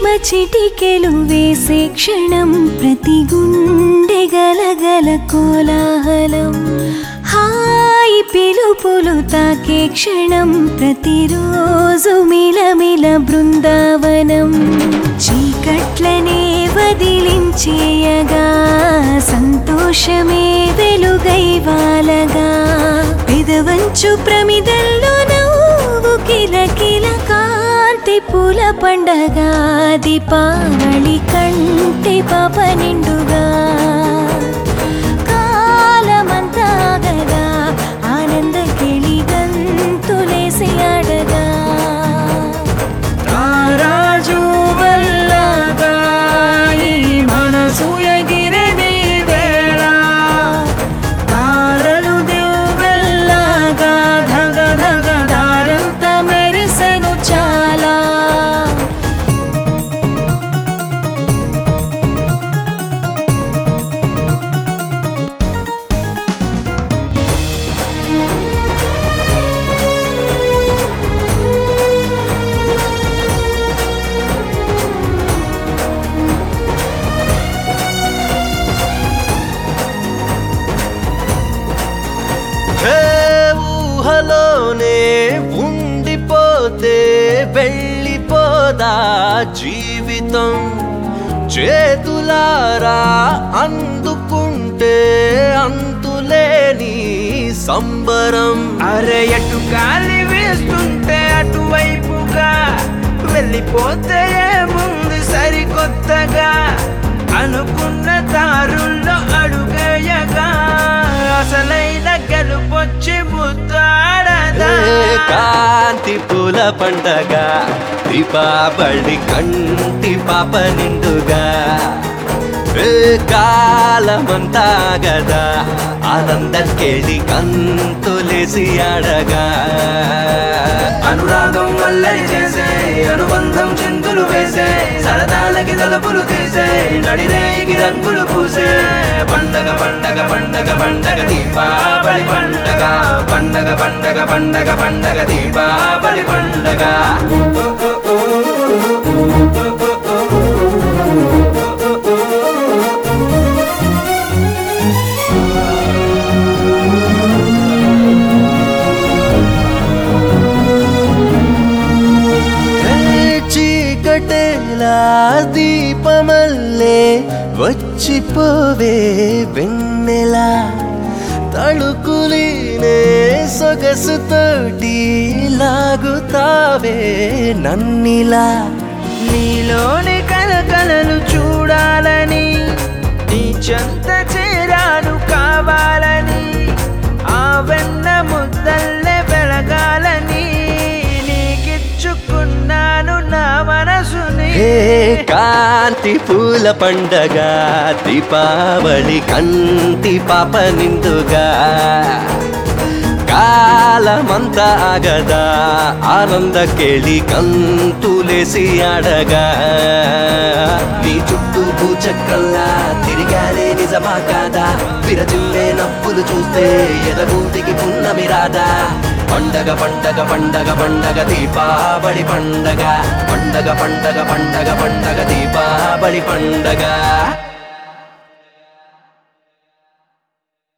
చిటికెలు వేసే క్షణం ప్రతి గుండె గలగల కోలాహలం హాయి పిలుపులు తాకే క్షణం ప్రతిరోజు మిలమిల బృందావనం చీకట్లనే వదిలించేయగా సంతోషమే వెలుగై వాలగా పెదవంచు ప్రమిదల్లో నవ్వు కిలకిల కాంతి పూల పండగ దీపావళి కంటి పాప నిండుగా కాలమంతా గదా ఆనంద కిళి గంతులేసి ఆడగా రారాజు వల్లగా ఈ మనసు ఎగిరేది వేళ తారలు దివ్వెల్లగా ధగ ధగ దారంత మెరిసెను చాలా హే ఊహలోనే ఉండిపోతే వెళ్ళిపోదా జీవితం చేతులారా అందుకుంటే అంతులేని సంబరం అరే ఎటు గాలి వేస్తుంటే అటువైపుగా వెళ్ళిపోతే ముందు సరికొత్తగా అనుకున్న దారుల్లో అడుగేయగా అసలైన గెలుపొచ్చి ముద్దాడదా ఏ కాంతి పూల పండగ దీపావళి కంటి పాప నిండుగా ఏ కాలమంతా గదా ఆనందం కేళి కంతులేసి ఆడగా అనురాగం వల్లరి చేసే అనుబంధం చింతులు వేసే సరదాలకి తలుపులు తీసే నడిరేగి రంగులు పూసే పండగ పండగ పండగ పండగ దీపావళి పండగ పండగ పండగ పండగ పండగ దీపావళి పండగ ఏ చీకటేలా దీపమల్లే వచ్చిపోవే వెన్నెలా తళుకులీనే సొగసుతోటి లాగుతావే నన్నిలా నీలోని కలకలలు చూడాలని నీ చెంత చేరాను కావాలని ఆ వెన్న ముద్దల్లే వెలగాలని నీకిచ్చుకున్నాను నా మనసుని హే కాంతి పూల పండగ దీపావళి కంటి పాప నిండుగా కాలమంతా ఆగదా ఆనంద కేళి కంతులేసి ఆడగా నీ చుట్టూ పూచక్కల్లా తిరిగాలే నిజమా కాదా విరచిల్లే నవ్వులు చూస్తే ఎదగూటికి పున్నమి రాదా పండగ పండగ పండగ పండగ దీపావళి పండగ పండగ పండగ పండగ పండగ దీపావళి పండగ